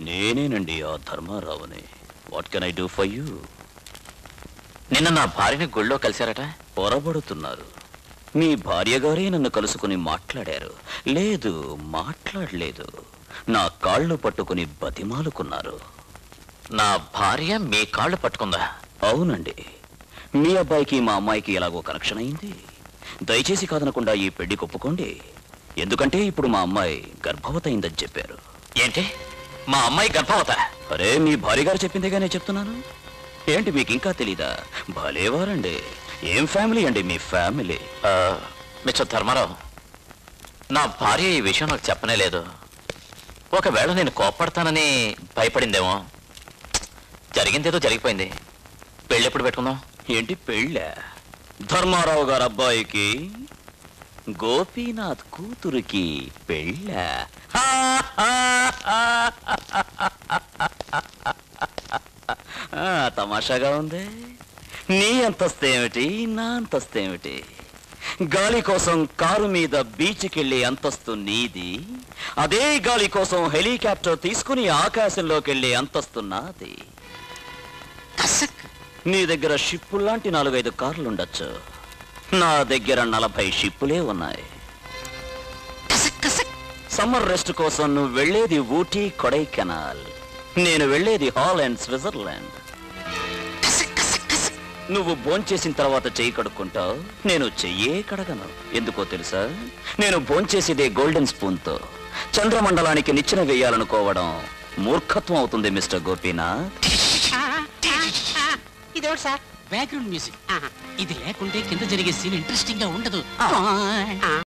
నేనేనండి ఆ ధర్మారావుని what can I do for you నిన్న నా భార్యని గుళ్ళో కలిశారట పొరబడుతున్నారు మీ భార్య గారే నన్ను కలుసుకుని మాట్లాడారు లేదు మాట్లాడలేదు నా కాళ్ళు పట్టుకుని బతిమాలుకున్నారు నా భార్య మీ కాళ్ళు పట్టుకుందా అవునండి మీ అబ్బాయికి మా అమ్మాయికి ఎలాగో కనెక్షన్ అయింది దయచేసి కాదనకుండా ఈ పెళ్లి ఒప్పుకోండి ఎందుకంటే ఇప్పుడు మా అమ్మాయి గర్భవతి అయిందని చెప్పారు ఏంటి మా అమ్మాయి గర్భవత అరే మీ భార్య గారు చెప్పిందేగానే చెప్తున్నాను ఏంటి మీకు ఇంకా తెలీదా భలేవారండి ఏం ఫ్యామిలీ అండి మీ ఫ్యామిలీ ఆ, మిస్టర్ ధర్మారావు నా భార్య ఈ విషయం నాకు చెప్పనే లేదు ఒకవేళ నేను కోప్పడతానని భయపడిందేమో జరిగిందేదో జరిగిపోయింది పెళ్ళి ఎప్పుడు పెట్టుకుందాం ఏంటి పెళ్ళ ధర్మారావు గారు అబ్బాయికి గోపీనాథ్ కూతురికి పెళ్ళ తమాషాగా ఉంది నీ అంతస్తు ఏమిటి నా అంతస్తు ఏమిటి గాలి కోసం కారు మీద బీచ్కి వెళ్ళే అంతస్తు నీది అదే గాలి కోసం హెలికాప్టర్ తీసుకుని ఆకాశంలోకి వెళ్ళే అంతస్తు నాది నీ దగ్గర షిప్పు లాంటి నాలుగైదు కార్లు ఉండొచ్చు నా దగ్గర నలభై షిప్పులే ఉన్నాయి సమ్మర్ రెస్ట్ కోసం నువ్వు వెళ్ళేది ఊటీ కొడైకెనాల్ నేను వెళ్ళేది హాల్ అండ్ స్విట్జర్లాండ్ నువ్వు భోంచేసిన తర్వాత చెయ్యి కడుక్కుంటావు నేను చెయ్యే కడగను ఎందుకో తెలుసా నేను భోంచేసేదే గోల్డెన్ స్పూన్తో చంద్రమండలానికి నిచ్చెన వేయాలనుకోవడం మూర్ఖత్వం అవుతుంది మిస్టర్ గోపీనాథ్ ఇదేమిటి సార్ బ్యాక్గ్రౌండ్ మ్యూజిక్ ఆహా. ఇది లేకుంటే కింద జరిగే సీన్ ఇంట్రెస్టింగ్ గా ఉండదు ఆ.